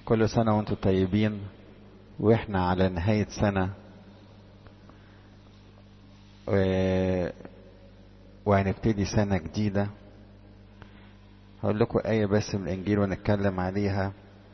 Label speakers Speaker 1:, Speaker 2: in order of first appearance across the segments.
Speaker 1: كل سنة وانتم طيبين واحنا على نهاية سنة و... وهنبتدي سنة جديدة هقول لكم آية بس من الإنجيل ونتكلم عليها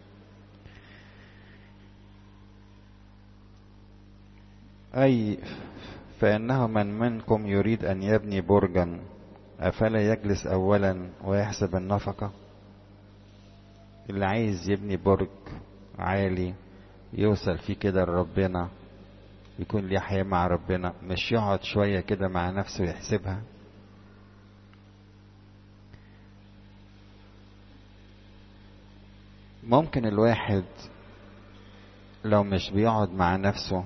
Speaker 1: أي فإنه من منكم يريد أن يبني برجا أفلا يجلس أولا ويحسب النفقة اللي عايز يبني برج عالي يوصل فيه كده لربنا يكون ليه حياة مع ربنا مش يقعد شوية كده مع نفسه يحسبها ممكن الواحد لو مش بيقعد مع نفسه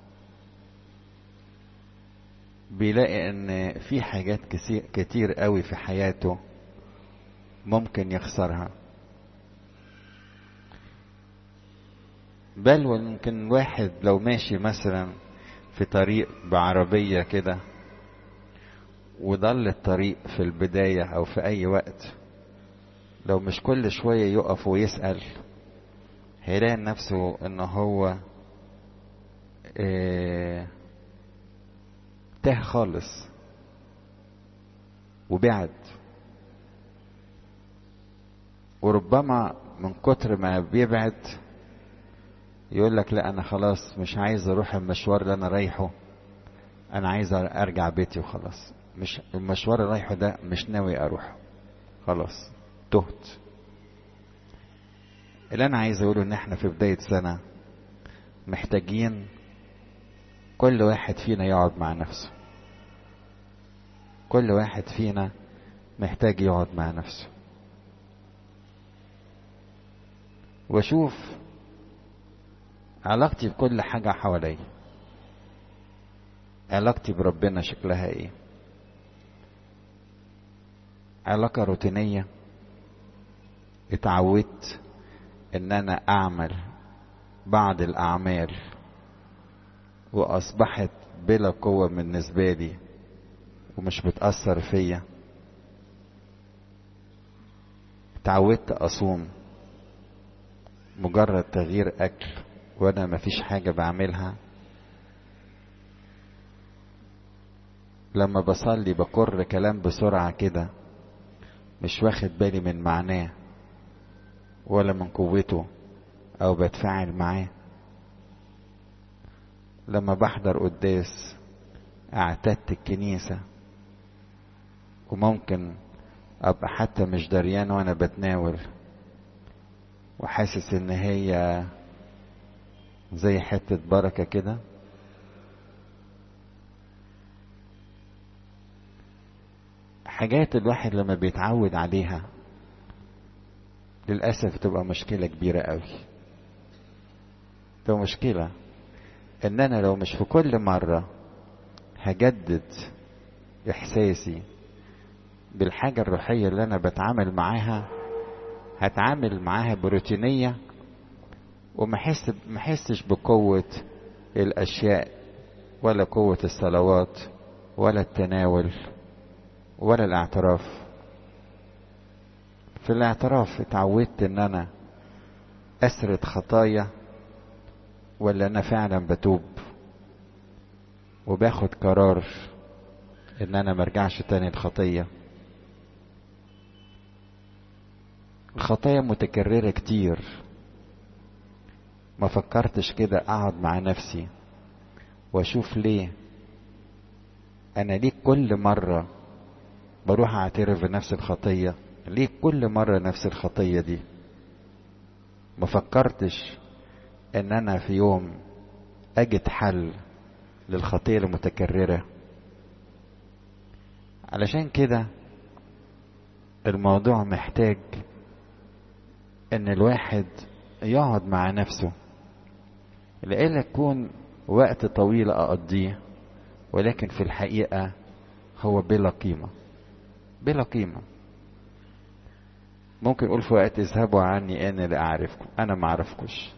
Speaker 1: بيلاقي ان في حاجات كتير قوي في حياته ممكن يخسرها بل ويمكن واحد لو ماشي مثلا في طريق بعربية كده وضل الطريق في البداية أو في أي وقت لو مش كل شوية يقف ويسأل هيلاقي نفسه إن هو اه تاه خالص وبعد وربما من كتر ما بيبعد يقول لك لا انا خلاص مش عايز اروح المشوار اللي انا رايحه انا عايز ارجع بيتي وخلاص مش المشوار اللي رايحه ده مش ناوي اروحه خلاص تهت اللي انا عايز اقوله ان احنا في بداية سنة محتاجين كل واحد فينا يقعد مع نفسه كل واحد فينا محتاج يقعد مع نفسه واشوف علاقتي بكل حاجة حواليا علاقتي بربنا شكلها ايه علاقة روتينية اتعودت ان انا اعمل بعض الاعمال واصبحت بلا قوة بالنسبة لي ومش بتأثر فيا اتعودت اصوم مجرد تغيير اكل وانا مفيش حاجة بعملها لما بصلي بكر كلام بسرعة كده مش واخد بالي من معناه ولا من قوته او بتفاعل معاه لما بحضر قداس اعتدت الكنيسة وممكن ابقى حتى مش دريان وانا بتناول وحاسس ان هي زي حتة بركة كده حاجات الواحد لما بيتعود عليها للأسف تبقى مشكلة كبيرة قوي تبقى مشكلة ان انا لو مش في كل مرة هجدد احساسي بالحاجة الروحية اللي انا بتعامل معاها هتعامل معاها بروتينية وما حس ما حسش بقوة الأشياء ولا قوة الصلوات ولا التناول ولا الاعتراف في الاعتراف اتعودت ان انا اسرد خطايا ولا انا فعلا بتوب وباخد قرار ان انا مرجعش تاني الخطية الخطايا متكررة كتير ما فكرتش كده اقعد مع نفسي واشوف ليه انا ليه كل مرة بروح اعترف بنفس الخطية ليه كل مرة نفس الخطية دي ما فكرتش ان انا في يوم اجد حل للخطية المتكررة علشان كده الموضوع محتاج ان الواحد يقعد مع نفسه لئلا يكون وقت طويل اقضيه ولكن في الحقيقة هو بلا قيمة بلا قيمة ممكن يقول في وقت اذهبوا عني انا لا اعرفكم انا ما اعرفكوش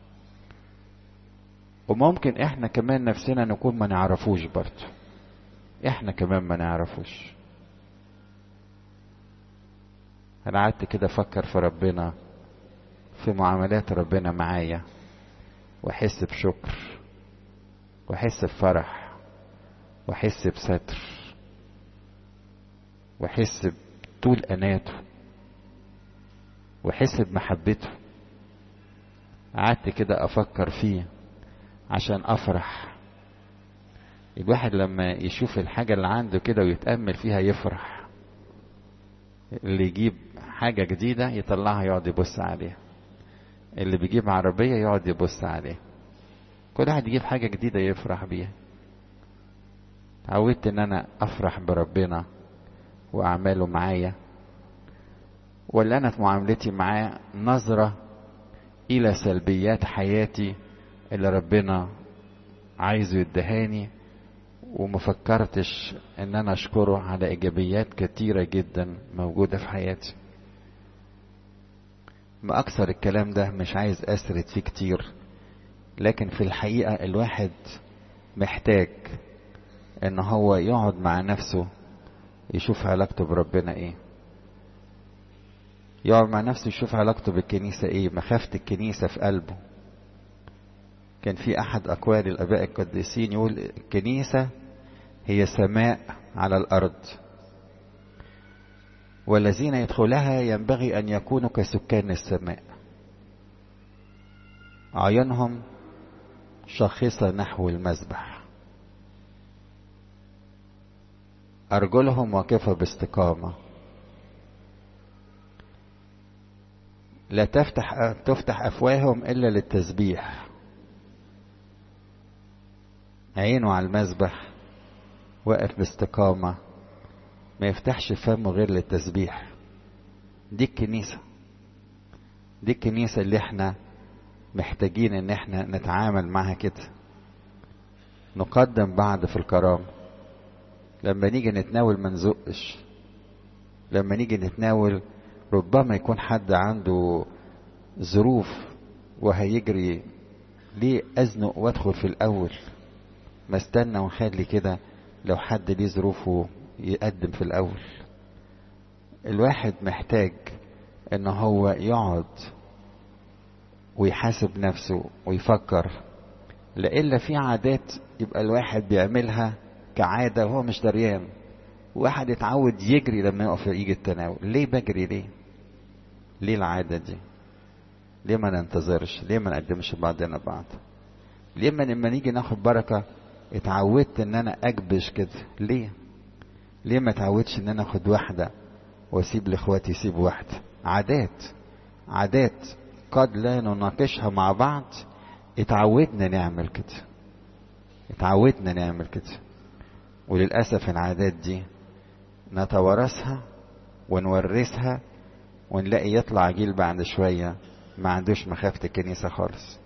Speaker 1: وممكن احنا كمان نفسنا نكون ما نعرفوش برضه احنا كمان ما نعرفوش انا قعدت كده افكر في ربنا في معاملات ربنا معايا واحس بشكر واحس بفرح واحس بستر واحس بطول اناته واحس بمحبته قعدت كده افكر فيه عشان افرح الواحد لما يشوف الحاجة اللي عنده كده ويتأمل فيها يفرح اللي يجيب حاجة جديدة يطلعها يقعد يبص عليها اللي بيجيب عربية يقعد يبص عليها كل واحد يجيب حاجة جديدة يفرح بيها اتعودت ان انا افرح بربنا واعماله معايا ولا انا في معاملتي معاه نظرة الى سلبيات حياتي اللي ربنا عايزه يدهاني ومفكرتش ان انا اشكره على ايجابيات كتيرة جدا موجودة في حياتي ما اكثر الكلام ده مش عايز اسرد فيه كتير لكن في الحقيقة الواحد محتاج ان هو يقعد مع نفسه يشوف علاقته بربنا ايه يقعد مع نفسه يشوف علاقته بالكنيسة ايه مخافة الكنيسة في قلبه كان في احد اقوال الاباء القديسين يقول الكنيسة هي سماء على الارض والذين يدخلها ينبغي ان يكونوا كسكان السماء عينهم شاخصة نحو المذبح أرجلهم واقفة باستقامة لا تفتح تفتح أفواههم إلا للتسبيح عينه على المذبح واقف باستقامة ما يفتحش فمه غير للتسبيح دي الكنيسة دي الكنيسة اللي احنا محتاجين ان احنا نتعامل معها كده نقدم بعض في الكرامة لما نيجي نتناول ما نزقش لما نيجي نتناول ربما يكون حد عنده ظروف وهيجري ليه ازنق وادخل في الاول ما استنى ونخلي كده لو حد ليه ظروفه يقدم في الاول الواحد محتاج ان هو يقعد ويحاسب نفسه ويفكر لإلا في عادات يبقى الواحد بيعملها كعادة وهو مش دريان واحد يتعود يجري لما يقف يجي التناول ليه بجري ليه ليه العادة دي ليه ما ننتظرش ليه ما نقدمش بعضنا بعض ليه ما لما نيجي ناخد بركة اتعودت ان انا اجبش كده ليه ليه ما اتعودش ان انا اخد واحدة واسيب لاخواتي يسيب واحدة عادات عادات قد لا نناقشها مع بعض اتعودنا نعمل كده اتعودنا نعمل كده وللأسف العادات دي نتوارثها ونورثها ونلاقي يطلع جيل بعد شوية ما عندوش مخافة الكنيسة خالص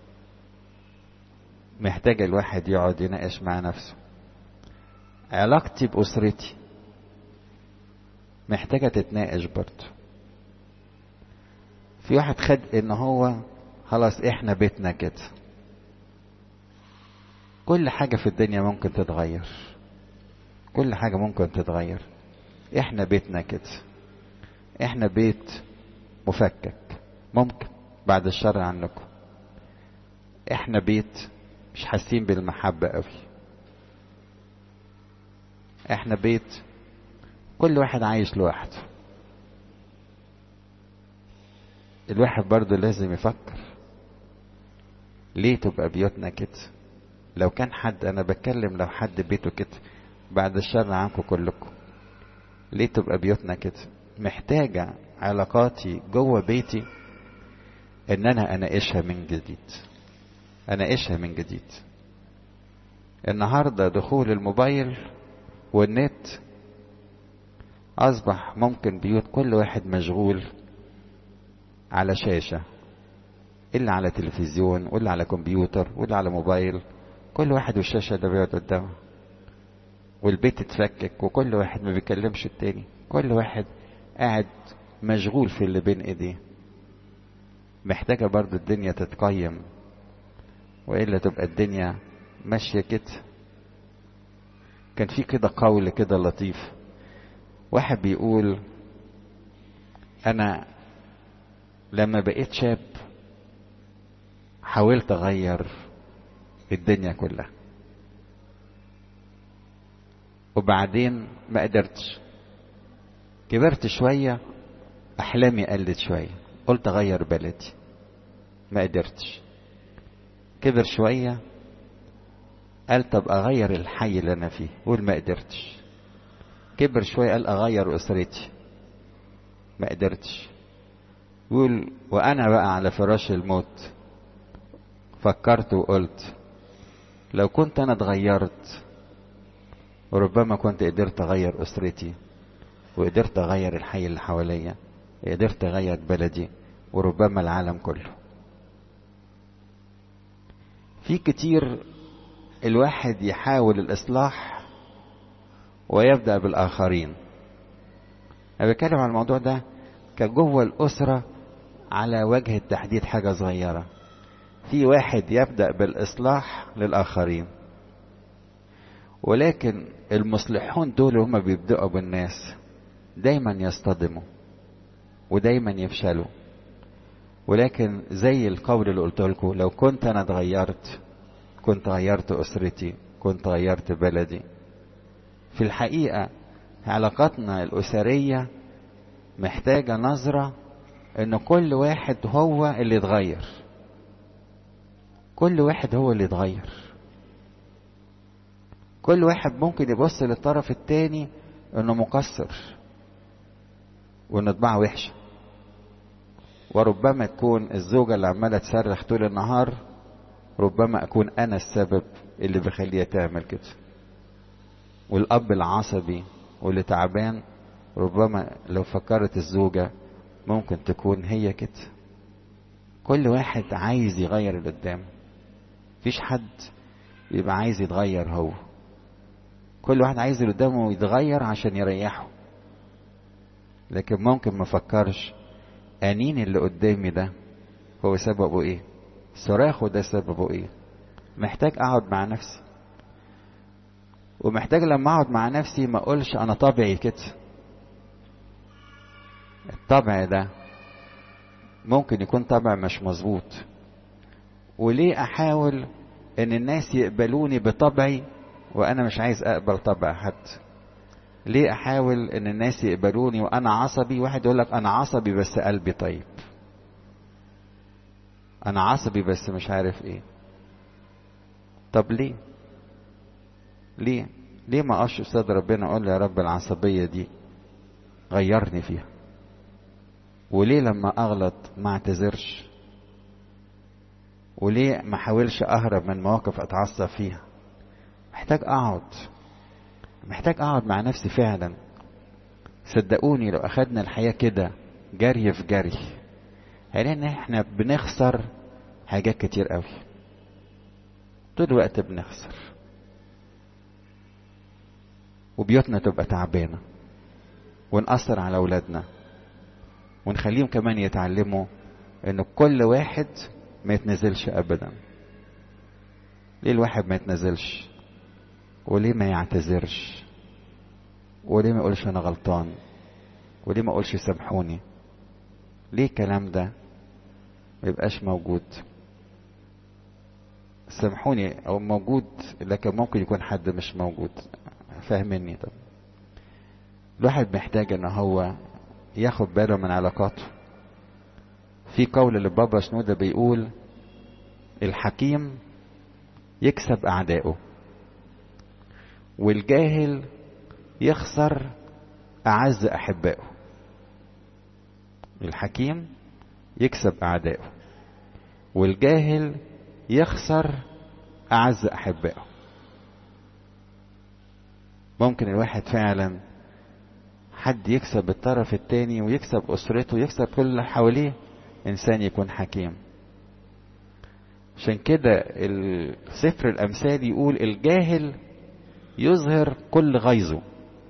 Speaker 1: محتاج الواحد يقعد يناقش مع نفسه علاقتي بأسرتي محتاجة تتناقش برضه في واحد خد ان هو خلاص احنا بيتنا كده كل حاجة في الدنيا ممكن تتغير كل حاجة ممكن تتغير احنا بيتنا كده احنا بيت مفكك ممكن بعد الشر عنكم احنا بيت مش حاسين بالمحبة قوي احنا بيت كل واحد عايش لوحده الواحد برضه لازم يفكر ليه تبقى بيوتنا كده لو كان حد انا بتكلم لو حد بيته كده بعد الشر عنكم كلكم ليه تبقى بيوتنا كده محتاجة علاقاتي جوه بيتي ان انا اناقشها من جديد اناقشها من جديد النهارده دخول الموبايل والنت اصبح ممكن بيوت كل واحد مشغول على شاشة اللي على تلفزيون واللي على كمبيوتر واللي على موبايل كل واحد والشاشة ده بيقعد قدامه والبيت اتفكك وكل واحد ما بيكلمش التاني كل واحد قاعد مشغول في اللي بين ايديه محتاجة برضو الدنيا تتقيم وإلا تبقى الدنيا ماشية كده كان في كده قول كده لطيف واحد بيقول أنا لما بقيت شاب حاولت اغير الدنيا كلها وبعدين ما قدرتش كبرت شوية أحلامي قلت شوية قلت أغير بلدي ما قدرتش كبر شوية قال طب أغير الحي اللي أنا فيه قول ما قدرتش كبر شوية قال أغير أسرتي ما قدرتش يقول وأنا بقى على فراش الموت فكرت وقلت لو كنت أنا اتغيرت وربما كنت قدرت أغير أسرتي وقدرت أغير الحي اللي حواليا قدرت أغير بلدي وربما العالم كله في كتير الواحد يحاول الإصلاح ويبدأ بالآخرين أنا بتكلم عن الموضوع ده كجوه الأسرة على وجه التحديد حاجة صغيرة في واحد يبدأ بالإصلاح للآخرين ولكن المصلحون دول هم بيبدأوا بالناس دايما يصطدموا ودايما يفشلوا ولكن زي القول اللي قلت لكم لو كنت انا اتغيرت كنت غيرت اسرتي كنت غيرت بلدي في الحقيقه علاقاتنا الاسريه محتاجه نظره ان كل واحد هو اللي يتغير كل واحد هو اللي يتغير كل واحد ممكن يبص للطرف التاني انه مقصر وان طباعه وحشه وربما تكون الزوجه اللي عماله تصرخ طول النهار ربما اكون انا السبب اللي بخليها تعمل كده والاب العصبي واللي تعبان ربما لو فكرت الزوجه ممكن تكون هي كده كل واحد عايز يغير اللي قدامه مفيش حد يبقى عايز يتغير هو كل واحد عايز اللي قدامه يتغير عشان يريحه لكن ممكن ما فكرش انين اللي قدامي ده هو سببه ايه صراخه ده سببه ايه محتاج اقعد مع نفسي ومحتاج لما اقعد مع نفسي ما اقولش انا طبعي كده الطبع ده ممكن يكون طبع مش مظبوط وليه احاول ان الناس يقبلوني بطبعي وانا مش عايز اقبل طبع حد ليه احاول ان الناس يقبلوني وانا عصبي واحد يقول لك انا عصبي بس قلبي طيب انا عصبي بس مش عارف ايه طب ليه ليه ليه ما اقش استاذ ربنا اقول يا رب العصبيه دي غيرني فيها وليه لما اغلط ما اعتذرش وليه ما احاولش اهرب من مواقف اتعصب فيها محتاج اقعد محتاج اقعد مع نفسي فعلا صدقوني لو اخدنا الحياه كده جري في جري هنلاقي ان احنا بنخسر حاجات كتير قوي طول الوقت بنخسر وبيوتنا تبقى تعبانه ونأثر على اولادنا ونخليهم كمان يتعلموا ان كل واحد ما يتنزلش ابدا ليه الواحد ما يتنزلش وليه ما يعتذرش وليه ما يقولش انا غلطان وليه ما اقولش سامحوني ليه الكلام ده ما يبقاش موجود سامحوني او موجود لكن ممكن يكون حد مش موجود فاهمني طب الواحد محتاج ان هو ياخد باله من علاقاته في قول لبابا شنودة بيقول الحكيم يكسب أعدائه والجاهل يخسر أعز أحبائه الحكيم يكسب أعدائه والجاهل يخسر أعز أحبائه ممكن الواحد فعلا حد يكسب الطرف التاني ويكسب أسرته ويكسب كل اللي حواليه إنسان يكون حكيم عشان كده سفر الأمثال يقول الجاهل يظهر كل غيظه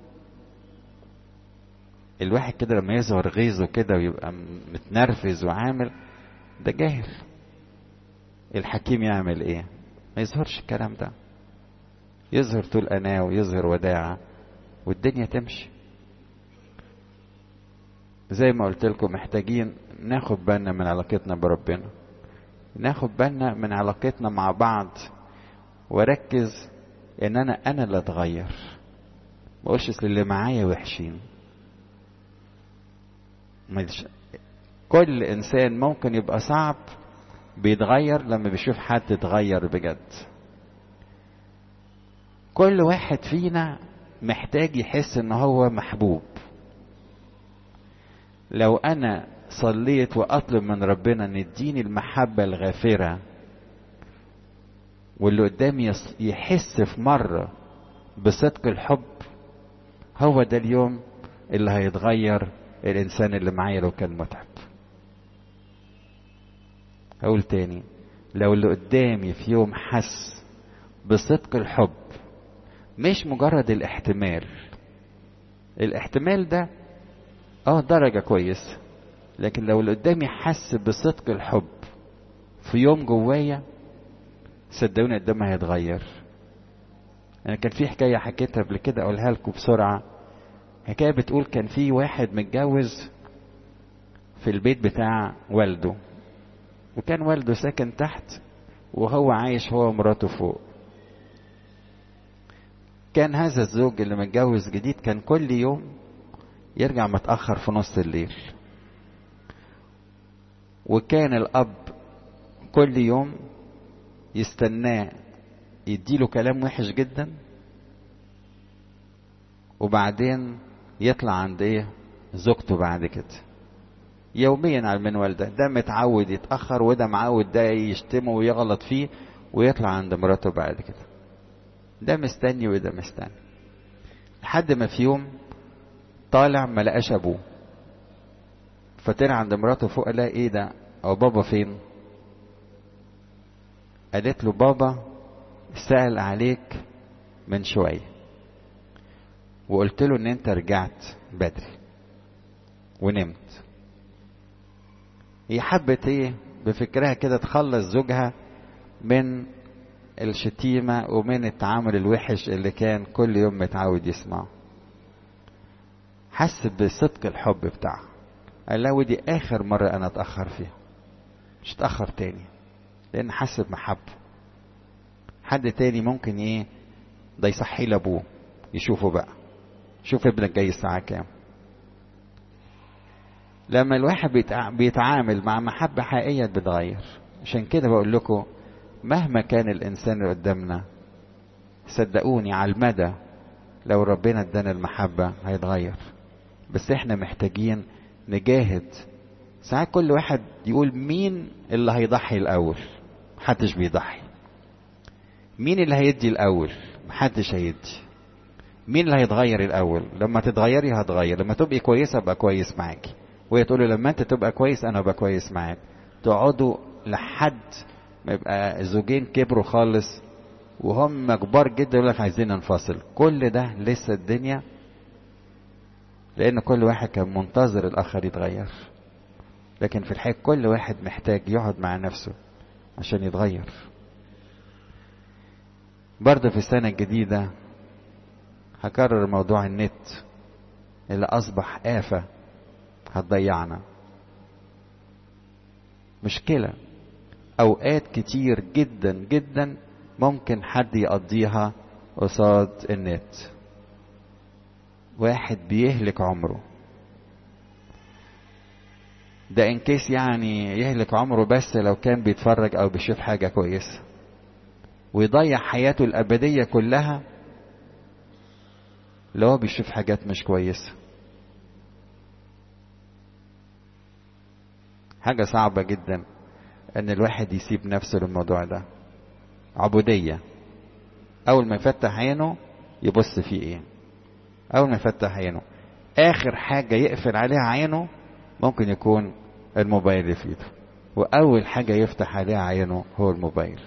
Speaker 1: الواحد كده لما يظهر غيظه كده ويبقى متنرفز وعامل ده جاهل الحكيم يعمل ايه ما يظهرش الكلام ده يظهر طول أناه ويظهر وداعة والدنيا تمشي زي ما قلت لكم محتاجين ناخد بالنا من علاقتنا بربنا ناخد بالنا من علاقتنا مع بعض وركز ان انا انا اللي اتغير ما اقولش اصل اللي معايا وحشين مش كل انسان ممكن يبقى صعب بيتغير لما بيشوف حد اتغير بجد كل واحد فينا محتاج يحس ان هو محبوب لو انا صليت واطلب من ربنا ان يديني المحبة الغافرة واللي قدامي يحس في مرة بصدق الحب هو ده اليوم اللي هيتغير الانسان اللي معايا لو كان متعب اقول تاني لو اللي قدامي في يوم حس بصدق الحب مش مجرد الاحتمال الاحتمال ده اه درجة كويس لكن لو اللي قدامي حس بصدق الحب في يوم جوايا صدقوني قدامها هيتغير انا كان في حكايه حكيتها قبل كده اقولها لكم بسرعه حكايه بتقول كان في واحد متجوز في البيت بتاع والده وكان والده ساكن تحت وهو عايش هو ومراته فوق كان هذا الزوج اللي متجوز جديد كان كل يوم يرجع متأخر في نص الليل وكان الأب كل يوم يستناه يديله كلام وحش جدا وبعدين يطلع عند ايه زوجته بعد كده يوميا على المنوال ده ده متعود يتأخر وده معود ده يشتمه ويغلط فيه ويطلع عند مراته بعد كده ده مستني وده مستني لحد ما في يوم طالع ما لقاش ابوه فطلع عند مراته فوق قال لها ايه ده او بابا فين قالت له بابا سأل عليك من شوية وقلت له ان انت رجعت بدري ونمت هي حبت ايه بفكرها كده تخلص زوجها من الشتيمة ومن التعامل الوحش اللي كان كل يوم متعود يسمعه حس بصدق الحب بتاعها قال لها ودي اخر مرة انا اتأخر فيها مش اتأخر تاني لان حس بمحبة حد تاني ممكن ايه ده يصحي لابوه يشوفه بقى شوف ابنك جاي الساعة كام لما الواحد بيتعامل مع محبة حقيقية بتغير عشان كده بقول لكم مهما كان الإنسان اللي قدامنا صدقوني على المدى لو ربنا ادانا المحبة هيتغير بس احنا محتاجين نجاهد ساعات كل واحد يقول مين اللي هيضحي الأول محدش بيضحي مين اللي هيدي الأول محدش هيدي مين اللي هيتغير الأول لما تتغيري هتغير لما تبقي كويسة أبقى كويس معاكي وهي تقول لما أنت تبقى كويس أنا أبقى كويس معاك تقعدوا لحد ما يبقى الزوجين كبروا خالص وهم كبار جدا يقول لك عايزين ننفصل كل ده لسه الدنيا لأن كل واحد كان منتظر الآخر يتغير لكن في الحقيقة كل واحد محتاج يقعد مع نفسه عشان يتغير برضه في السنة الجديدة هكرر موضوع النت اللي أصبح آفة هتضيعنا مشكلة أوقات كتير جدا جدا ممكن حد يقضيها قصاد النت واحد بيهلك عمره ده ان كيس يعني يهلك عمره بس لو كان بيتفرج او بيشوف حاجة كويسة ويضيع حياته الأبدية كلها لو هو بيشوف حاجات مش كويسة حاجة صعبة جدا ان الواحد يسيب نفسه للموضوع ده عبودية اول ما يفتح عينه يبص فيه ايه اول ما يفتح عينه اخر حاجة يقفل عليها عينه ممكن يكون الموبايل اللي في ايده واول حاجة يفتح عليها عينه هو الموبايل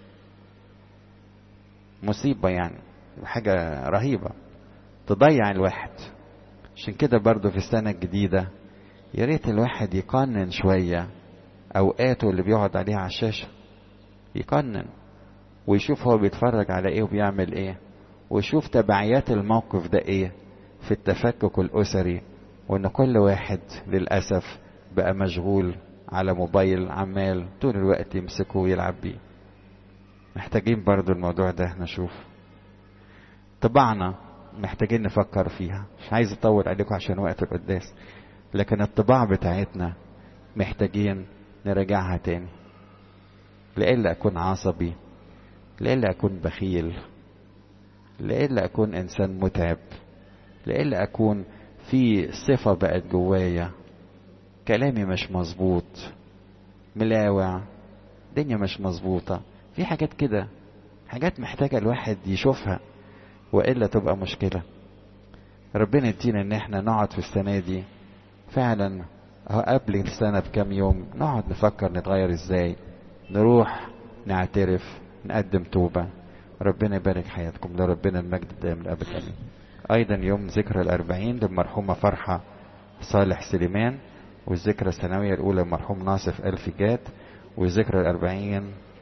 Speaker 1: مصيبة يعني حاجة رهيبة تضيع الواحد عشان كده برضو في السنة الجديدة يا ريت الواحد يقنن شوية أوقاته اللي بيقعد عليها على الشاشة يقنن ويشوف هو بيتفرج على ايه وبيعمل ايه ويشوف تبعيات الموقف ده ايه في التفكك الأسري وإن كل واحد للأسف بقى مشغول على موبايل عمال طول الوقت يمسكه ويلعب بيه محتاجين برضو الموضوع ده نشوف طباعنا محتاجين نفكر فيها مش عايز اطول عليكم عشان وقت القداس لكن الطباع بتاعتنا محتاجين نراجعها تاني لإلا أكون عصبي لإلا أكون بخيل لإلا أكون إنسان متعب لإلا أكون في صفة بقت جوايا كلامي مش مظبوط ملاوع الدنيا مش مظبوطة في حاجات كده حاجات محتاجة الواحد يشوفها وإلا تبقى مشكلة ربنا يدينا إن احنا نقعد في السنة دي فعلا اهو قبل السنة بكام يوم نقعد نفكر نتغير ازاي نروح نعترف نقدم توبة ربنا يبارك حياتكم لربنا المجد دائما الأبد آمين أيضا يوم ذكرى الأربعين للمرحومة فرحة صالح سليمان والذكرى السنوية الأولى للمرحوم ناصف ألف جاد وذكرى الأربعين